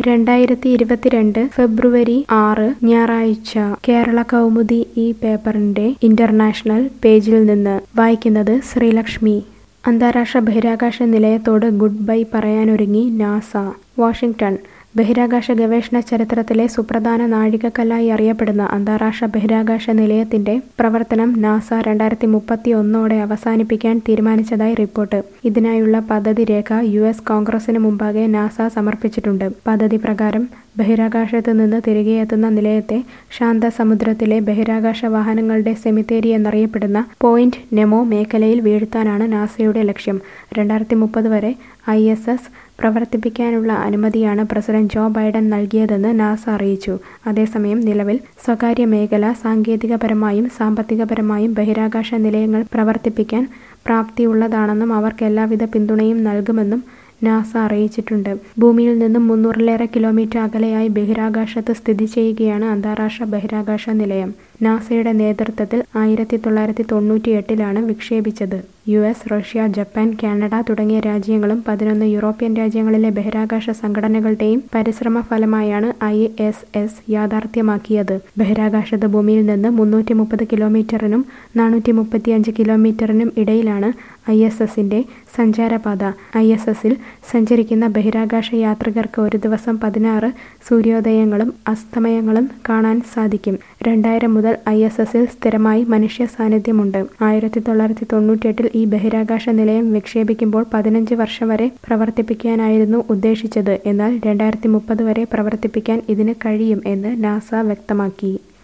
രണ്ടായിരത്തി ഇരുപത്തിരണ്ട് ഫെബ്രുവരി ആറ് ഞായറാഴ്ച കേരള കൗമുദി ഈ പേപ്പറിന്റെ ഇന്റർനാഷണൽ പേജിൽ നിന്ന് വായിക്കുന്നത് ശ്രീലക്ഷ്മി അന്താരാഷ്ട്ര ബഹിരാകാശ നിലയത്തോട് ഗുഡ് ബൈ പറയാനൊരുങ്ങി നാസ വാഷിംഗ്ടൺ ബഹിരാകാശ ഗവേഷണ ചരിത്രത്തിലെ സുപ്രധാന നാഴികക്കല്ലായി അറിയപ്പെടുന്ന അന്താരാഷ്ട്ര ബഹിരാകാശ നിലയത്തിന്റെ പ്രവർത്തനം നാസ രണ്ടായിരത്തി മുപ്പത്തി ഒന്നോടെ അവസാനിപ്പിക്കാൻ തീരുമാനിച്ചതായി റിപ്പോർട്ട് ഇതിനായുള്ള പദ്ധതി രേഖ യു എസ് കോൺഗ്രസിന് മുമ്പാകെ നാസ സമർപ്പിച്ചിട്ടുണ്ട് പദ്ധതി പ്രകാരം ബഹിരാകാശത്ത് നിന്ന് തിരികെ എത്തുന്ന നിലയത്തെ ശാന്തസമുദ്രത്തിലെ ബഹിരാകാശ വാഹനങ്ങളുടെ സെമിത്തേരി എന്നറിയപ്പെടുന്ന പോയിന്റ് നെമോ മേഖലയിൽ വീഴ്ത്താനാണ് നാസയുടെ ലക്ഷ്യം രണ്ടായിരത്തി മുപ്പത് വരെ ഐ എസ് എസ് പ്രവർത്തിപ്പിക്കാനുള്ള അനുമതിയാണ് പ്രസിഡന്റ് ജോ ബൈഡൻ നൽകിയതെന്ന് നാസ അറിയിച്ചു അതേസമയം നിലവിൽ സ്വകാര്യ മേഖല സാങ്കേതികപരമായും സാമ്പത്തികപരമായും ബഹിരാകാശ നിലയങ്ങൾ പ്രവർത്തിപ്പിക്കാൻ പ്രാപ്തിയുള്ളതാണെന്നും അവർക്ക് എല്ലാവിധ പിന്തുണയും നൽകുമെന്നും നാസ അറിയിച്ചിട്ടുണ്ട് ഭൂമിയിൽ നിന്നും മുന്നൂറിലേറെ കിലോമീറ്റർ അകലെയായി ബഹിരാകാശത്ത് സ്ഥിതി ചെയ്യുകയാണ് അന്താരാഷ്ട്ര ബഹിരാകാശ നിലയം നാസയുടെ നേതൃത്വത്തിൽ ആയിരത്തി തൊള്ളായിരത്തി തൊണ്ണൂറ്റി എട്ടിലാണ് വിക്ഷേപിച്ചത് U S Russia Japan Canada തുടങ്ങിയ രാജ്യങ്ങളും പതിനൊന്ന് യൂറോപ്യൻ രാജ്യങ്ങളിലെ ബഹിരാകാശ സംഘടനകളുടെയും പരിശ്രമ ഫലമായാണ് ഐ എസ് എസ് യാഥാർത്ഥ്യമാക്കിയത് ബഹിരാകാശത്ത് ഭൂമിയിൽ നിന്ന് മുന്നൂറ്റി മുപ്പത് കിലോമീറ്ററിനും നാനൂറ്റി മുപ്പത്തിയഞ്ച് കിലോമീറ്ററിനും ഇടയിലാണ് ഐ എസ് എസിന്റെ സഞ്ചാരപാത ഐ എസ് എസിൽ സഞ്ചരിക്കുന്ന ബഹിരാകാശ യാത്രികർക്ക് ഒരു ദിവസം പതിനാറ് സൂര്യോദയങ്ങളും അസ്തമയങ്ങളും കാണാൻ സാധിക്കും രണ്ടായിരം മുതൽ ഐ എസ് എസിൽ സ്ഥിരമായി മനുഷ്യ സാന്നിധ്യമുണ്ട് ആയിരത്തി തൊള്ളായിരത്തി തൊണ്ണൂറ്റിയെട്ടിൽ ഈ ബഹിരാകാശ നിലയം വിക്ഷേപിക്കുമ്പോൾ പതിനഞ്ച് വർഷം വരെ പ്രവർത്തിപ്പിക്കാനായിരുന്നു ഉദ്ദേശിച്ചത് എന്നാൽ രണ്ടായിരത്തി മുപ്പത് വരെ പ്രവർത്തിപ്പിക്കാൻ ഇതിന് കഴിയും എന്ന് നാസ വ്യക്തമാക്കി